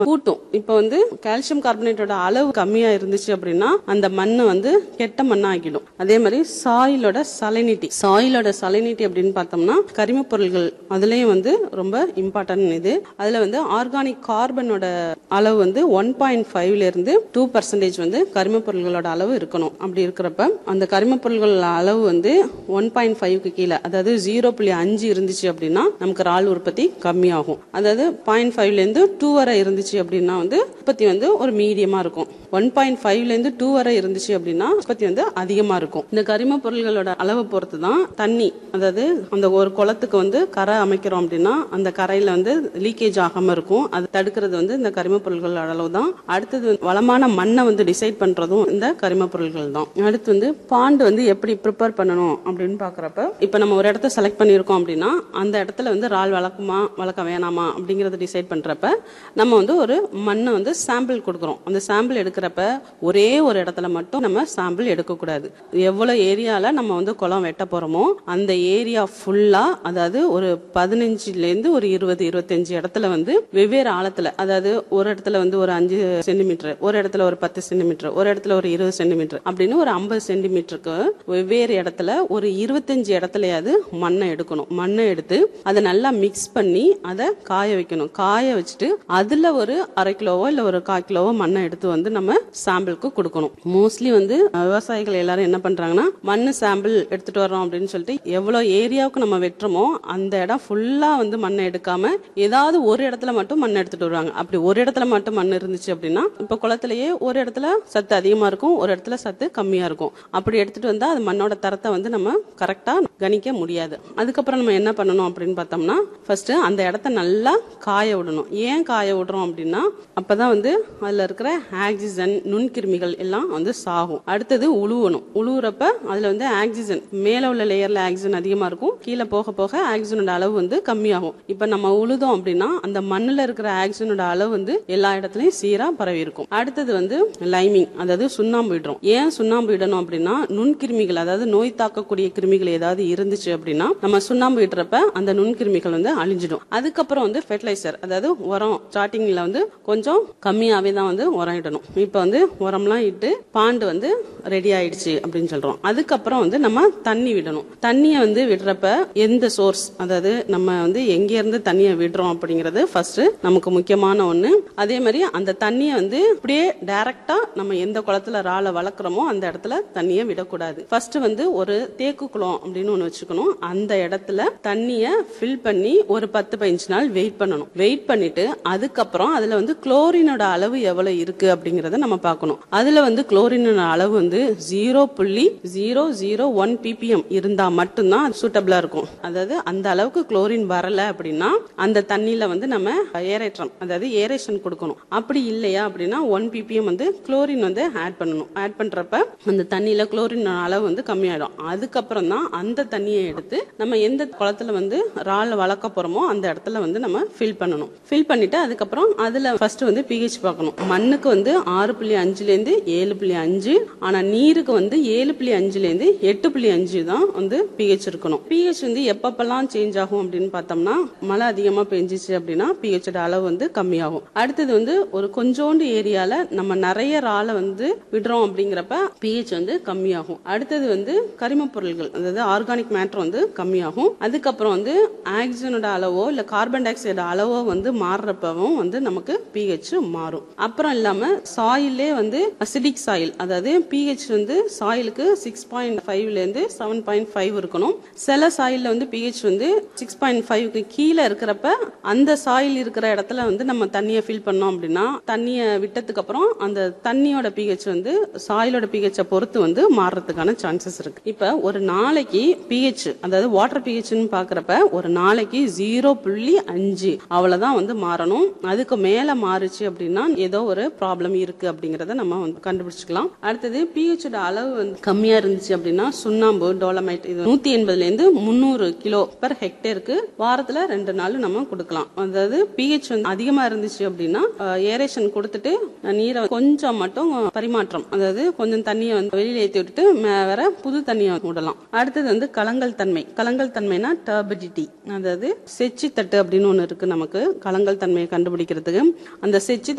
கூட்டும் இப்போ வந்து கால்சியம் கார்பனேட்டோட அளவு கம்மியா இருந்துச்சு அப்படின்னா அந்த மண்ணு வந்து கெட்ட மண்ணா ஆகிடும் அதே மாதிரி சாயிலோட சலைனிட்டி சாயிலோட சலைனிட்டி அப்படின்னு பார்த்தோம்னா கரிம பொருள்கள் அதுலயும் வந்து ரொம்ப இம்பார்ட்டன்ட் இது அதுல வந்து ஆர்கானிக் கார்பனோட அளவு வந்து ஒன் பாயிண்ட் ஃபைவ்ல இருந்து டூ பர்சன்டேஜ் வந்து கரிம பொருள்களோட அளவு இருக்கணும் அப்படி இருக்கிறப்ப அந்த கரிம பொருள்கள் அளவு வந்து ஒன் பாயிண்ட் ஃபைவ்க்கு கீழே அதாவது ஜீரோ புள்ளி அஞ்சு இருந்துச்சு அப்படின்னா நமக்கு இறால் உற்பத்தி கம்மியாகும் அதாவது பாயிண்ட் ஃபைவ்ல இருந்து டூ வரை இருந்துச்சு அப்படின்னா வந்து உற்பத்தி வந்து ஒரு மீடியமா இருக்கும் ஒன் பாயிண்ட் ஃபைவ்ல இருந்து டூ வரை இருந்துச்சு அப்படின்னா உற்பத்தி வந்து அதிகமா இருக்கும் இந்த கரிம பொருள்களோட அளவை பொறுத்து தான் தண்ணி அதாவது அந்த ஒரு குளத்துக்கு வந்து கரை அமைக்கிறோம் அப்படின்னா அந்த கரையில வந்து லீக்கேஜ் ஆகாம இருக்கும் அது தடுக்கிறது வந்து இந்த கரிம பொருள்களோட அளவு தான் அடுத்தது வந்து வளமான மண்ணை வந்து டிசைட் பண்றதும் இந்த கரிம பொருள்கள் தான் அடுத்து வந்து பாண்டு வந்து எப்படி ப்ரிப்பேர் பண்ணணும் அப்படின்னு பாக்குறப்ப இப்ப நம்ம ஒரு இடத்த செலக்ட் பண்ணியிருக்கோம் அப்படின்னா அந்த இடத்துல வந்து இறால் வளர்க்குமா வளர்க்க வேணாமா அப்படிங்கறத டிசைட் பண்றப்ப நம்ம வந்து ஒரு மண்ணை வந்து சாம்பிள் கொடுக்குறோம் அந்த சாம்பிள் எடுக்கிறப்ப ஒரே ஒரு இடத்துல மட்டும் நம்ம சாம்பிள் எடுக்கக்கூடாது எவ்வளவு ஏரியால நம்ம வந்து குளம் வெட்ட போறோமோ அந்த ஏரியா ஃபுல்லா அதாவது ஒரு பதினஞ்சுல இருந்து ஒரு இருபது இருபத்தஞ்சு இடத்துல வந்து வெவ்வேறு ஆழத்துல அதாவது ஒரு இடத்துல வந்து ஒரு அஞ்சு சென்டிமீட்டர் ஒரு இடத்துல ஒரு பத்து சென்டிமீட்டர் ஒரு இடத்துல ஒரு இருபது சென்டிமீட்டர் அப்படின்னு ஒரு ஐம்பது சென்டிமீட்டருக்கு வெவ்வேறு இடத்துல ஒரு இருபத்தஞ்சு இடத்துலயாவது மண்ணை எடுக்கணும் மண்ணை எடுத்து அதை நல்லா மிக்ஸ் பண்ணி அதை காய வைக்கணும் காய வச்சுட்டு அதுல ஒரு அரை கிலோவோ இல்ல ஒரு கால் கிலோவோ மண்ணை எடுத்து வந்து நம்ம சாம்பிளுக்கு கொடுக்கணும் மோஸ்ட்லி வந்து விவசாயிகள் எல்லாரும் என்ன பண்றாங்கன்னா மண்ணு சாம்பிள் எடுத்துட்டு வரோம் அப்படின்னு சொல்லிட்டு எவ்வளவு ஏரியாவுக்கு நம்ம வெட்டுறோமோ அந்த இடம் ஃபுல்லா வந்து மண்ணை எடுக்காம ஏதாவது ஒரு இடத்துல மட்டும் மண் எடுத்துட்டு வருவாங்க அப்படி ஒரு இடத்துல மட்டும் மண் இருந்துச்சு அப்படின்னா இப்ப குளத்திலேயே ஒரு இடத்துல சத்து அதிகமா இருக்கும் ஒரு இடத்துல சத்து கம்மியா இருக்கும் அப்படி எடுத்துட்டு வந்தா அது மண்ணோட தரத்தை வந்து நம்ம கரெக்டா கணிக்க முடியாது அதுக்கப்புறம் நம்ம என்ன பண்ணணும் அப்படின்னு பார்த்தோம்னா ஃபர்ஸ்ட் அந்த இடத்த நல்லா காய விடணும் ஏன் காய விடுறோம் அப்படின்னா அப்பதான் வந்து அதுல இருக்கிற ஆக்சிஜன் நுண்கிருமிகள் எல்லாம் வந்து சாகும் அடுத்தது உழுவணும் உழுவுறப்ப அதுல வந்து ஆக்சிஜன் மேல உள்ள லேயர்ல ஆக்சிஜன் அதிகமா இருக்கும் கீழே போக போக ஆக்சிஜனோட அளவு வந்து கம்மியாகும் இப்ப நம்ம உழுதோம் அப்படின்னா அந்த மண்ணுல இருக்கிற ஆக்சிஜனோட அளவு வந்து எல்லா இடத்துலயும் சீரா பரவி இருக்கும் அடுத்தது வந்து லைமிங் அதாவது சுண்ணாம்பு இடுறோம் ஏன் சுண்ணாம்பு இடணும் அப்படின்னா நுண்கிருமிகள் அதாவது நோய் தாக்கக்கூடிய கிருமிகள் ஏதாவது இருந்துச்சு அப்படின்னா நம்ம சுண்ணாம்பு இடுறப்ப அந்த நுண்கிருமிகள் வந்து அழிஞ்சிடும் அதுக்கப்புறம் வந்து ஃபெர்டிலைசர் அதாவது உரம் ஸ்டார்டிங்ல வந்து கொஞ்சம் கம்மியாவே தான் வந்து உரம் இடணும் இப்ப வந்து உரம்லாம் இட்டு பாண்டு வந்து ரெடி ஆயிடுச்சு அப்படின்னு சொல்றோம் அதுக்கப்புறம் வந்து நம்ம தண்ணி விடணும் தண்ணியை வந்து விடுறப்ப எந்த சோர்ஸ் அதாவது நம்ம வந்து எங்க இருந்து தண்ணியை விடுறோம் அப்படிங்கிறது ஃபர்ஸ்ட் நமக்கு முக்கியமான ஒண்ணு அதே மாதிரி அந்த தண்ணியை வந்து அப்படியே டைரக்டா நம்ம எந்த குளத்துல ராளை வளர்க்குறோமோ அந்த இடத்துல தண்ணியை விடக்கூடாது ஃபர்ஸ்ட் வந்து ஒரு தேக்கு குளம் அப்படின்னு ஒண்ணு வச்சுக்கணும் அந்த இடத்துல தண்ணிய ஃபில் பண்ணி ஒரு பத்து பதினஞ்சு நாள் வெயிட் பண்ணணும் வெயிட் பண்ணிட்டு அதுக்கப்புறம் அதுல வந்து குளோரினோட அளவு எவ்வளவு இருக்கு அப்படிங்கறத நம்ம பார்க்கணும் அதுல வந்து குளோரினோட அளவு வந்து ஜீரோ புள்ளி ஜீரோ ஜீரோ ஒன் பிபிஎம் இருந்தா மட்டும்தான் அது சூட்டபிளா இருக்கும் அதாவது அந்த அளவுக்கு குளோரின் வரல அப்படின்னா அந்த தண்ணியில வந்து நம்ம ஏரேற்றம் அதாவது ஏரேஷன் கொடுக்கணும் அப்படி இல்லையா அப்படின்னா ஒன் பிபிஎம் வந்து குளோரின் வந்து ஆட் பண்ணணும் ஆட் பண்றப்ப அந்த தண்ணியில குளோரின் அளவு வந்து கம்மியாயிடும் அதுக்கப்புறம் தான் அந்த தண்ணியை எடுத்து நம்ம எந்த குளத்துல வந்து ரால் வளர்க்க போறோமோ அந்த இடத்துல வந்து நம்ம ஃபில் பண்ணணும் ஃபில் பண்ணிட்டு அதுக்கப்புறம் அதுல ஃபர்ஸ்ட் வந்து பிஹெச் பார்க்கணும் மண்ணுக்கு வந்து ஆறு புள்ளி அஞ்சுல இருந்து ஏழு புள்ளி அஞ்சு ஆனா நீருக்கு வந்து ஏழு புள்ளி அஞ்சுல இருந்து எட்டு புள்ளி அஞ்சு தான் வந்து பிஹெச் இருக்கணும் பிஹெச் வந்து எப்பப்பெல்லாம் சேஞ்ச் ஆகும் அப்படின்னு பார்த்தோம்னா மழை அதிகமா பெஞ்சிச்சு அப்படின்னா பிஹெச் அளவு வந்து கம்மியாகும் அடுத்தது வந்து ஒரு கொஞ்சோண்டு ஏரியால நம்ம நிறைய ராலை வந்து விடுறோம் அப்படிங்கிறப்ப பிஹெச் வந்து கம்மியாகும் அடுத்தது வந்து கரிம பொருள்கள் அதாவது ஆர்கானிக் மேட்டர் வந்து கம்மியாகும் அதுக்கப்புறம் வந்து ஆக்சிஜனோட அளவோ இல்ல கார்பன் டை ஆக்சைடு அளவோ வந்து மாறுறப்பவும் வந்து நமக்கு பிஹெச் மாறும் அப்புறம் இல்லாம சாயிலே வந்து அசிடிக் சாயில் அதாவது பிஹெச் வந்து சாயிலுக்கு சிக்ஸ் பாயிண்ட் ஃபைவ்ல இருந்து செவன் பாயிண்ட் ஃபைவ் இருக்கணும் சில சாயில்ல வந்து பிஹெச் வந்து சிக்ஸ் பாயிண்ட் ஃபைவ்க்கு கீழே இருக்கிறப்ப அந்த சாயில் இருக்கிற இடத்துல வந்து நம்ம தண்ணியை ஃபில் பண்ணோம் அப்படின்னா தண்ணியை விட்டதுக்கு அப்புறம் அந்த தண்ணியோட பிஹெச் வந்து சாயிலோட பிஹெச்சை பொறுத்து வந்து மாறுறதுக்கான சான்சஸ் இருக்கு இப்ப ஒரு நாளைக்கு பிஹெச் அதாவது வாட்டர் பிஹெச்னு பாக்குறப்ப ஒரு நாளைக்கு ஜீரோ புள்ளி அஞ்சு அவ்வளவுதான் வந்து மாறணும் அதுக்கு மேல மாறுச்சு அப்படின்னா ஏதோ ஒரு ப்ராப்ளம் இருக்கு அப்படிங்கறத நம்ம வந்து கண்டுபிடிச்சுக்கலாம் அடுத்தது pH ஓட அளவு வந்து கம்மியா இருந்துச்சு அப்படின்னா சுண்ணாம்பு டோலமைட் இது நூத்தி எண்பதுல இருந்து முந்நூறு கிலோ பெர் ஹெக்டேருக்கு வாரத்துல ரெண்டு நாள் நம்ம கொடுக்கலாம் அதாவது pH வந்து அதிகமா இருந்துச்சு அப்படின்னா ஏரேஷன் கொடுத்துட்டு நீரை கொஞ்சம் மட்டும் பரிமாற்றம் அதாவது கொஞ்சம் தண்ணியை வந்து வெளியில ஏத்தி விட்டுட்டு மே- வேற புது தண்ணியை விடலாம் அடுத்தது வந்து கலங்கல் தன்மை கலங்கல் தன்மைனா டர்பிடிட்டி அதாவது செச்சி தட்டு அப்படின்னு ஒண்ணு இருக்கு நமக்கு கலங்கல் தன்மையை கண்டுபிடிக்கிறதுக்கு இருக்கிறதுக்கு அந்த செச்சு